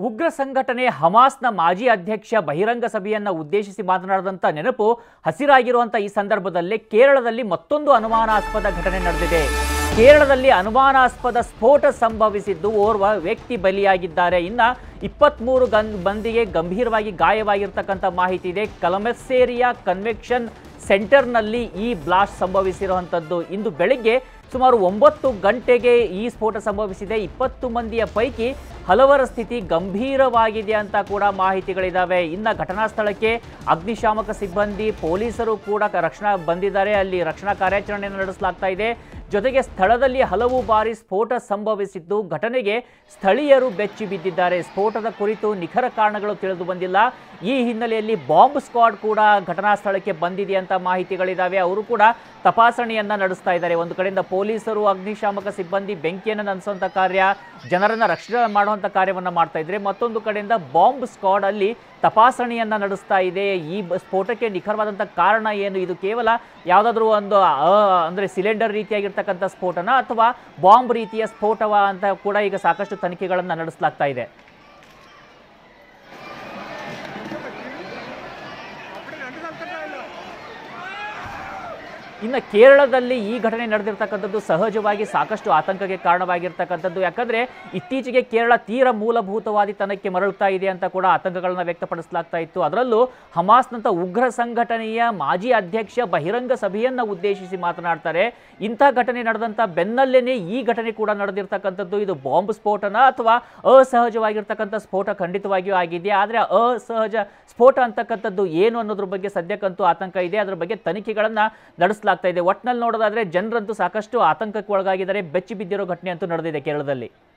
ಉಗ್ರ ಸಂಘಟನೆ ಹಮಾಸ್ನ ಮಾಜಿ ಅಧ್ಯಕ್ಷ ಬಹಿರಂಗ ಸಭೆಯನ್ನ ಉದ್ದೇಶಿಸಿ ಮಾತನಾಡಿದಂಥ ನೆನಪು ಹಸಿರಾಗಿರುವಂಥ ಈ ಸಂದರ್ಭದಲ್ಲಿ ಕೇರಳದಲ್ಲಿ ಮತ್ತೊಂದು ಅನುಮಾನಾಸ್ಪದ ಘಟನೆ ನಡೆದಿದೆ ಕೇರಳದಲ್ಲಿ ಅನುಮಾನಾಸ್ಪದ ಸ್ಫೋಟ ಸಂಭವಿಸಿದ್ದು ಓರ್ವ ವ್ಯಕ್ತಿ ಬಲಿಯಾಗಿದ್ದಾರೆ ಇನ್ನ ಇಪ್ಪತ್ಮೂರು ಗನ್ ಮಂದಿಗೆ ಗಂಭೀರವಾಗಿ ಗಾಯವಾಗಿರ್ತಕ್ಕಂಥ ಮಾಹಿತಿ ಇದೆ ಕಲಮೆಸ್ಸೇರಿಯಾ ಕನ್ವೆಕ್ಷನ್ ಸೆಂಟರ್ನಲ್ಲಿ ಈ ಬ್ಲಾಸ್ಟ್ ಸಂಭವಿಸಿರುವಂಥದ್ದು ಇಂದು ಬೆಳಿಗ್ಗೆ ಸುಮಾರು ಒಂಬತ್ತು ಗಂಟೆಗೆ ಈ ಸ್ಫೋಟ ಸಂಭವಿಸಿದೆ ಇಪ್ಪತ್ತು ಮಂದಿಯ ಪೈಕಿ ಹಲವರ ಸ್ಥಿತಿ ಗಂಭೀರವಾಗಿದೆ ಅಂತ ಕೂಡ ಮಾಹಿತಿಗಳಿದ್ದಾವೆ ಇನ್ನು ಘಟನಾ ಸ್ಥಳಕ್ಕೆ ಅಗ್ನಿಶಾಮಕ ಸಿಬ್ಬಂದಿ ಪೊಲೀಸರು ಕೂಡ ಕ- ರಕ್ಷಣಾ ಬಂದಿದ್ದಾರೆ ಅಲ್ಲಿ ರಕ್ಷಣಾ ಕಾರ್ಯಾಚರಣೆಯನ್ನು ನಡೆಸಲಾಗ್ತಾ ಇದೆ ಜೊತೆಗೆ ಸ್ಥಳದಲ್ಲಿ ಹಲವು ಬಾರಿ ಸ್ಫೋಟ ಸಂಭವಿಸಿದ್ದು ಘಟನೆಗೆ ಸ್ಥಳೀಯರು ಬೆಚ್ಚಿ ಬಿದ್ದಿದ್ದಾರೆ ಸ್ಫೋಟದ ಕುರಿತು ನಿಖರ ಕಾರಣಗಳು ತಿಳಿದು ಬಂದಿಲ್ಲ ಈ ಹಿನ್ನೆಲೆಯಲ್ಲಿ ಬಾಂಬ್ ಸ್ಕ್ವಾಡ್ ಕೂಡ ಘಟನಾ ಸ್ಥಳಕ್ಕೆ ಬಂದಿದೆ ಅಂತ ಮಾಹಿತಿಗಳಿದ್ದಾವೆ ಅವರು ಕೂಡ ತಪಾಸಣೆಯನ್ನ ನಡೆಸ್ತಾ ಇದ್ದಾರೆ ಒಂದು ಕಡೆಯಿಂದ ಪೊಲೀಸರು ಅಗ್ನಿಶಾಮಕ ಸಿಬ್ಬಂದಿ ಬೆಂಕಿಯನ್ನು ನಡೆಸುವಂಥ ಕಾರ್ಯ ಜನರನ್ನ ರಕ್ಷಣೆ ಮಾಡುವಂಥ ಕಾರ್ಯವನ್ನ ಮಾಡ್ತಾ ಇದ್ರೆ ಮತ್ತೊಂದು ಕಡೆಯಿಂದ ಬಾಂಬ್ ಸ್ಕ್ವಾಡ್ ಅಲ್ಲಿ ತಪಾಸಣೆಯನ್ನ ನಡೆಸ್ತಾ ಇದೆ ಈ ಬ- ಸ್ಫೋಟಕ್ಕೆ ನಿಖರವಾದಂಥ ಕಾರಣ ಏನು ಇದು ಕೇವಲ ಯಾವುದಾದ್ರೂ ಒಂದು ಆ, ಅಂದ್ರೆ ಸಿಲಿಂಡರ್ ರೀತಿಯಾಗಿರ್ತಕ್ಕಂಥ ಸ್ಫೋಟನ ಅಥವಾ ಬಾಂಬ್ ರೀತಿಯ ಸ್ಫೋಟವ ಅಂತ ಕೂಡ ಈಗ ಸಾಕಷ್ಟು ತನಿಖೆಗಳನ್ನು ನಡೆಸಲಾಗ್ತಾ ಇದೆ ಇನ್ನು ಕೇರಳದಲ್ಲಿ ಈ ಘಟನೆ ನಡೆದಿರ್ತಕ್ಕಂಥದ್ದು ಸಹಜವಾಗಿ ಸಾಕಷ್ಟು ಆತಂಕಕ್ಕೆ ಕಾರಣವಾಗಿರ್ತಕ್ಕಂಥದ್ದು ಯಾಕಂದ್ರೆ ಇತ್ತೀಚೆಗೆ ಕೇರಳ ತೀರ ಮೂಲಭೂತವಾದಿತನಕ್ಕೆ ಮರಳುತ್ತಾ ಇದೆ ಅಂತ ಕೂಡ ಆತಂಕಗಳನ್ನ ವ್ಯಕ್ತಪಡಿಸಲಾಗ್ತಾ ಇತ್ತು ಅದರಲ್ಲೂ ಹಮಾಸ್ನಂತ ಉಗ್ರ ಸಂಘಟನೆಯ ಮಾಜಿ ಅಧ್ಯಕ್ಷ ಬಹಿರಂಗ ಸಭೆಯನ್ನ ಉದ್ದೇಶಿಸಿ ಮಾತನಾಡ್ತಾರೆ ಇಂಥ ಘಟನೆ ನಡೆದಂಥ ಬೆನ್ನಲ್ಲೇನೆ ಈ ಘಟನೆ ಕೂಡ ನಡೆದಿರ್ತಕ್ಕಂಥದ್ದು ಇದು ಬಾಂಬ್ ಸ್ಫೋಟನ ಅಥವಾ ಅಸಹಜವಾಗಿರ್ತಕ್ಕಂಥ ಸ್ಫೋಟ ಖಂಡಿತವಾಗಿಯೂ ಆಗಿದೆ ಆದರೆ ಅಸಹಜ ಸ್ಫೋಟ ಅಂತಕ್ಕಂಥದ್ದು ಏನು ಅನ್ನೋದ್ರ ಬಗ್ಗೆ ಸದ್ಯಕ್ಕಂತೂ ಆತಂಕ ಇದೆ ಅದರ ಬಗ್ಗೆ ತನಿಖೆಗಳನ್ನ ನಡೆಸಲಾಗ್ತಾ ಇದೆ ಒಟ್ನಲ್ಲಿ ನೋಡೋದಾದ್ರೆ ಜನರಂತೂ ಸಾಕಷ್ಟು ಆತಂಕಕ್ಕೆ ಒಳಗಾಗಿದ್ದಾರೆ ಬೆಚ್ಚಿ ಬಿದ್ದಿರೋ ಘಟನೆ ಅಂತೂ ನಡೆದಿದೆ ಕೇರಳದಲ್ಲಿ